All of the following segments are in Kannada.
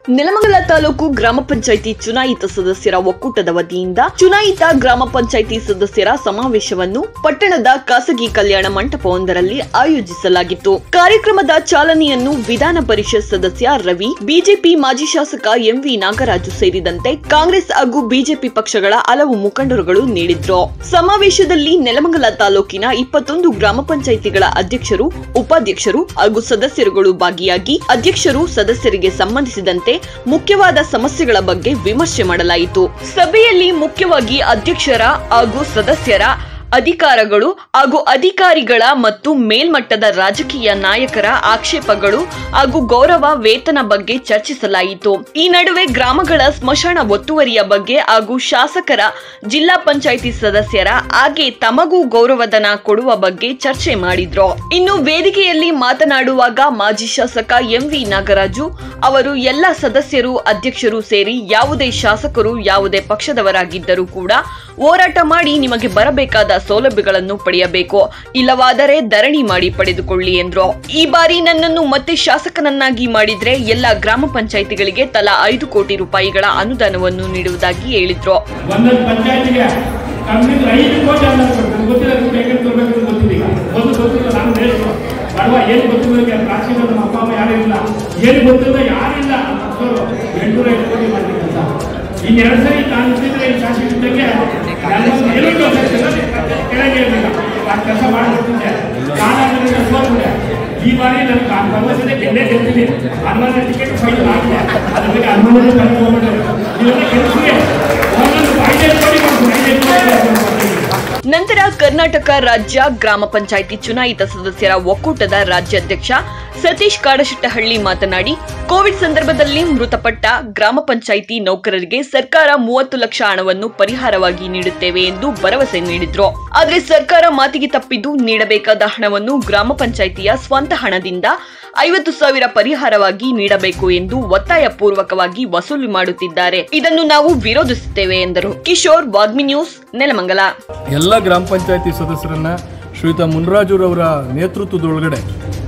ನೆಲಮಂಗಲ ತಾಲೂಕು ಗ್ರಾಮ ಪಂಚಾಯಿತಿ ಚುನಾಯಿತ ಸದಸ್ಯರ ಒಕ್ಕೂಟದ ವತಿಯಿಂದ ಚುನಾಯಿತ ಗ್ರಾಮ ಪಂಚಾಯಿತಿ ಸದಸ್ಯರ ಸಮಾವೇಶವನ್ನು ಪಟ್ಟಣದ ಖಾಸಗಿ ಕಲ್ಯಾಣ ಮಂಟಪವೊಂದರಲ್ಲಿ ಆಯೋಜಿಸಲಾಗಿತ್ತು ಕಾರ್ಯಕ್ರಮದ ಚಾಲನೆಯನ್ನು ವಿಧಾನ ಪರಿಷತ್ ಸದಸ್ಯ ರವಿ ಬಿಜೆಪಿ ಮಾಜಿ ಶಾಸಕ ಎಂವಿ ನಾಗರಾಜು ಸೇರಿದಂತೆ ಕಾಂಗ್ರೆಸ್ ಹಾಗೂ ಬಿಜೆಪಿ ಪಕ್ಷಗಳ ಹಲವು ಮುಖಂಡರುಗಳು ನೀಡಿದ್ರು ಸಮಾವೇಶದಲ್ಲಿ ನೆಲಮಂಗಲ ತಾಲೂಕಿನ ಇಪ್ಪತ್ತೊಂದು ಗ್ರಾಮ ಪಂಚಾಯಿತಿಗಳ ಅಧ್ಯಕ್ಷರು ಉಪಾಧ್ಯಕ್ಷರು ಹಾಗೂ ಸದಸ್ಯರುಗಳು ಭಾಗಿಯಾಗಿ ಅಧ್ಯಕ್ಷರು ಸದಸ್ಯರಿಗೆ ಸಂಬಂಧಿಸಿದಂತೆ ಮುಖ್ಯವಾದ ಸಮಸ್ಯೆಗಳ ಬಗ್ಗೆ ವಿಮರ್ಶೆ ಮಾಡಲಾಯಿತು ಸಭೆಯಲ್ಲಿ ಮುಖ್ಯವಾಗಿ ಅಧ್ಯಕ್ಷರ ಹಾಗೂ ಸದಸ್ಯರ ಅಧಿಕಾರಗಳು ಹಾಗೂ ಅಧಿಕಾರಿಗಳ ಮತ್ತು ಮೇಲ್ಮಟ್ಟದ ರಾಜಕೀಯ ನಾಯಕರ ಆಕ್ಷೇಪಗಳು ಹಾಗೂ ಗೌರವ ವೇತನ ಬಗ್ಗೆ ಚರ್ಚಿಸಲಾಯಿತು ಈ ನಡುವೆ ಗ್ರಾಮಗಳ ಸ್ಮಶಾನ ಒತ್ತುವರಿಯ ಬಗ್ಗೆ ಹಾಗೂ ಶಾಸಕರ ಜಿಲ್ಲಾ ಪಂಚಾಯಿತಿ ಸದಸ್ಯರ ಹಾಗೆ ತಮಗೂ ಗೌರವಧನ ಕೊಡುವ ಬಗ್ಗೆ ಚರ್ಚೆ ಮಾಡಿದ್ರು ಇನ್ನು ವೇದಿಕೆಯಲ್ಲಿ ಮಾತನಾಡುವಾಗ ಮಾಜಿ ಶಾಸಕ ಎಂವಿ ನಾಗರಾಜು ಅವರು ಎಲ್ಲ ಸದಸ್ಯರು ಅಧ್ಯಕ್ಷರು ಸೇರಿ ಯಾವುದೇ ಶಾಸಕರು ಯಾವುದೇ ಪಕ್ಷದವರಾಗಿದ್ದರೂ ಕೂಡ ಹೋರಾಟ ಮಾಡಿ ನಿಮಗೆ ಬರಬೇಕಾದ ಸೌಲಭ್ಯಗಳನ್ನು ಪಡೆಯಬೇಕು ಇಲ್ಲವಾದರೆ ಧರಣಿ ಮಾಡಿ ಪಡೆದುಕೊಳ್ಳಿ ಎಂದ್ರು ಈ ಬಾರಿ ನನ್ನನ್ನು ಮತ್ತೆ ಶಾಸಕನನ್ನಾಗಿ ಮಾಡಿದ್ರೆ ಎಲ್ಲ ಗ್ರಾಮ ಪಂಚಾಯಿತಿಗಳಿಗೆ ತಲಾ ಐದು ಕೋಟಿ ರೂಪಾಯಿಗಳ ಅನುದಾನವನ್ನು ನೀಡುವುದಾಗಿ ಹೇಳಿದ್ರು ಒಂದೊಂದು ಪಂಚಾಯತಿಗೆ ಕಮ್ಮಿಂದ ಐದು ಕೋಟಿ ಅನ್ನ ಕೊಡ್ತಾರೆ ಗೊತ್ತಿಲ್ಲ ದುಡ್ಡು ಹೆಂಗೆ ತರಬೇಕು ಅಂತ ಗೊತ್ತಿಲ್ಲ ಈಗ ಒಂದು ಗೊತ್ತಿಲ್ಲ ನಾನು ದೇಶರು ಬಡವ ಏನು ಗೊತ್ತಿಲ್ಲ ಈಗ ಪ್ರಾಚೀನ ನಮ್ಮ ಅಪ್ಪ ಅಮ್ಮ ಯಾರು ಇಲ್ಲ ಏನು ಗೊತ್ತಿಲ್ಲ ಯಾರಿಲ್ಲ ಅಷ್ಟರು ಎಂಟುನೂರ ಐದು ಕೋಟಿ ಮಾಡ್ತೀನಿ ಅಂತ ಇನ್ನು ಎರಡು ಸರಿ ನಾನು ಇದ್ದಿದ್ರೆ ಈ ಶಾಸಕ ಇದ್ದಂಗೆ ನನ್ನೊಂದು ಏನೂ ಗೊತ್ತಿಲ್ಲ, ಕೆಳಗೆ ಇರಲಿಲ್ಲ ಆ ಕೆಲಸ ಮಾಡಿಬಿಟ್ಟಿದ್ದೆ ಕಾಲಾಂತರದಿಂದ ಸೋತ್ಬಿಟ್ಟೆ ಈ ಬಾರಿ ನನಗೆ ಭರವಸೆ ಗೆದ್ದೇ ಗೆಲ್ತೀನಿ ಹನುಮಾನ ಟಿಕೆಟ್ ಫೈನಲ್ ಆಗಿದೆ ಅದ್ರ ಬಗ್ಗೆ ಹನುಮಾನ ಕರ್ಕೊಂಡ್ಬಿಟ್ಟೆ ಇವೆಲ್ಲ ಕೆಲಸಕ್ಕೆ ಒಂದೊಂದು ಐದೈದು ಕೋಟಿ ಕೊಡ್ತೀನಿ ಐದೈದು ಕೋಟಿ ಕೊಡ್ತೀನಿ ನಂತರ ಕರ್ನಾಟಕ ರಾಜ್ಯ ಗ್ರಾಮ ಪಂಚಾಯಿತಿ ಚುನಾಯಿತ ಸದಸ್ಯರ ಒಕ್ಕೂಟದ ರಾಜ್ಯಾಧ್ಯಕ್ಷ ಸತೀಶ್ ಕಾಡಶೆಟ್ಟಹಳ್ಳಿ ಮಾತನಾಡಿ ಕೋವಿಡ್ ಸಂದರ್ಭದಲ್ಲಿ ಮೃತಪಟ್ಟ ಗ್ರಾಮ ಪಂಚಾಯಿತಿ ನೌಕರರಿಗೆ ಸರ್ಕಾರ ಮೂವತ್ತು ಲಕ್ಷ ಹಣವನ್ನು ಪರಿಹಾರವಾಗಿ ನೀಡುತ್ತೇವೆ ಎಂದು ಭರವಸೆ ನೀಡಿದ್ರು ಆದರೆ ಸರ್ಕಾರ ಮಾತಿಗೆ ತಪ್ಪಿದ್ದು ನೀಡಬೇಕಾದ ಹಣವನ್ನು ಗ್ರಾಮ ಪಂಚಾಯಿತಿಯ ಸ್ವಂತ ಹಣದಿಂದ ಐವತ್ತು ಸಾವಿರ ಪರಿಹಾರವಾಗಿ ನೀಡಬೇಕು ಎಂದು ಒತ್ತಾಯ ಪೂರ್ವಕವಾಗಿ ವಸೂಲಿ ಮಾಡುತ್ತಿದ್ದಾರೆ ಇದನ್ನು ನಾವು ವಿರೋಧಿಸುತ್ತೇವೆ ಎಂದರು ಕಿಶೋರ್ ವಾಗ್ಮಿ ನ್ಯೂಸ್ ನೆಲಮಂಗಲ ಎಲ್ಲ ಗ್ರಾಮ ಪಂಚಾಯತಿ ಸದಸ್ಯರನ್ನು ಶ್ರೀಯುತ ಮುನ್ರಾಜುರವರ ನೇತೃತ್ವದೊಳಗಡೆ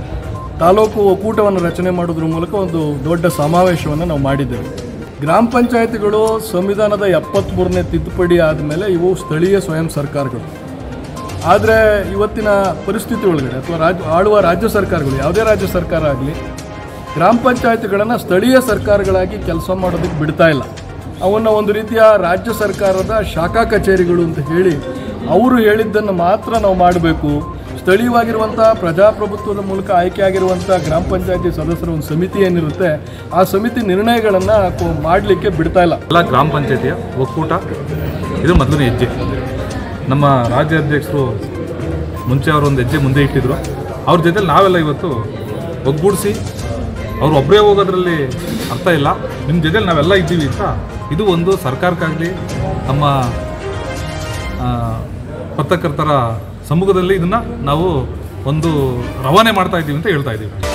ತಾಲೂಕು ಒಕ್ಕೂಟವನ್ನು ರಚನೆ ಮಾಡೋದ್ರ ಮೂಲಕ ಒಂದು ದೊಡ್ಡ ಸಮಾವೇಶವನ್ನು ನಾವು ಮಾಡಿದ್ದೇವೆ ಗ್ರಾಮ ಪಂಚಾಯತಿಗಳು ಸಂವಿಧಾನದ ಎಪ್ಪತ್ತ್ಮೂರನೇ ತಿದ್ದುಪಡಿ ಆದಮೇಲೆ ಇವು ಸ್ಥಳೀಯ ಸ್ವಯಂ ಸರ್ಕಾರಗಳು ಆದರೆ ಇವತ್ತಿನ ಪರಿಸ್ಥಿತಿ ಒಳಗಡೆ ಅಥವಾ ರಾಜ್ಯ ಆಳುವ ರಾಜ್ಯ ಸರ್ಕಾರಗಳು ಯಾವುದೇ ರಾಜ್ಯ ಸರ್ಕಾರ ಆಗಲಿ ಗ್ರಾಮ ಪಂಚಾಯತ್ಗಳನ್ನು ಸ್ಥಳೀಯ ಸರ್ಕಾರಗಳಾಗಿ ಕೆಲಸ ಮಾಡೋದಕ್ಕೆ ಬಿಡ್ತಾ ಇಲ್ಲ ಅವನ್ನು ಒಂದು ರೀತಿಯ ರಾಜ್ಯ ಸರ್ಕಾರದ ಶಾಖಾ ಕಚೇರಿಗಳು ಅಂತ ಹೇಳಿ ಅವರು ಹೇಳಿದ್ದನ್ನು ಮಾತ್ರ ನಾವು ಮಾಡಬೇಕು ಸ್ಥಳೀಯವಾಗಿರುವಂಥ ಪ್ರಜಾಪ್ರಭುತ್ವದ ಮೂಲಕ ಆಯ್ಕೆಯಾಗಿರುವಂಥ ಗ್ರಾಮ ಪಂಚಾಯತಿ ಸದಸ್ಯರ ಒಂದು ಸಮಿತಿ ಏನಿರುತ್ತೆ ಆ ಸಮಿತಿ ನಿರ್ಣಯಗಳನ್ನು ಮಾಡಲಿಕ್ಕೆ ಬಿಡ್ತಾ ಇಲ್ಲ ಎಲ್ಲ ಗ್ರಾಮ ಪಂಚಾಯತಿಯ ಒಕ್ಕೂಟ ಇದು ಮೊದಲನೇ ಹೆಜ್ಜೆ ನಮ್ಮ ರಾಜ್ಯ ಅಧ್ಯಕ್ಷರು ಮುಂಚೆ ಅವರು ಒಂದು ಹೆಜ್ಜೆ ಮುಂದೆ ಇಟ್ಟಿದ್ರು ಅವ್ರ ಜೊತೆಲಿ ನಾವೆಲ್ಲ ಇವತ್ತು ಒಗ್ಗೂಡಿಸಿ ಅವ್ರು ಒಬ್ಬರೇ ಹೋಗೋದ್ರಲ್ಲಿ ಅರ್ಥ ಇಲ್ಲ ನಿಮ್ಮ ಜೊತೆಲಿ ನಾವೆಲ್ಲ ಇದ್ದೀವಿ ಅಂತ ಇದು ಒಂದು ಸರ್ಕಾರಕ್ಕಾಗಲಿ ನಮ್ಮ ಆ, ಪತ್ರಕರ್ತರ ಸಮ್ಮುಖದಲ್ಲಿ ಇದನ್ನು ನಾವು ಒಂದು ರವಾನೆ ಮಾಡ್ತಾ ಇದ್ದೀವಿ ಅಂತ ಹೇಳ್ತಾ ಇದ್ದೀವಿ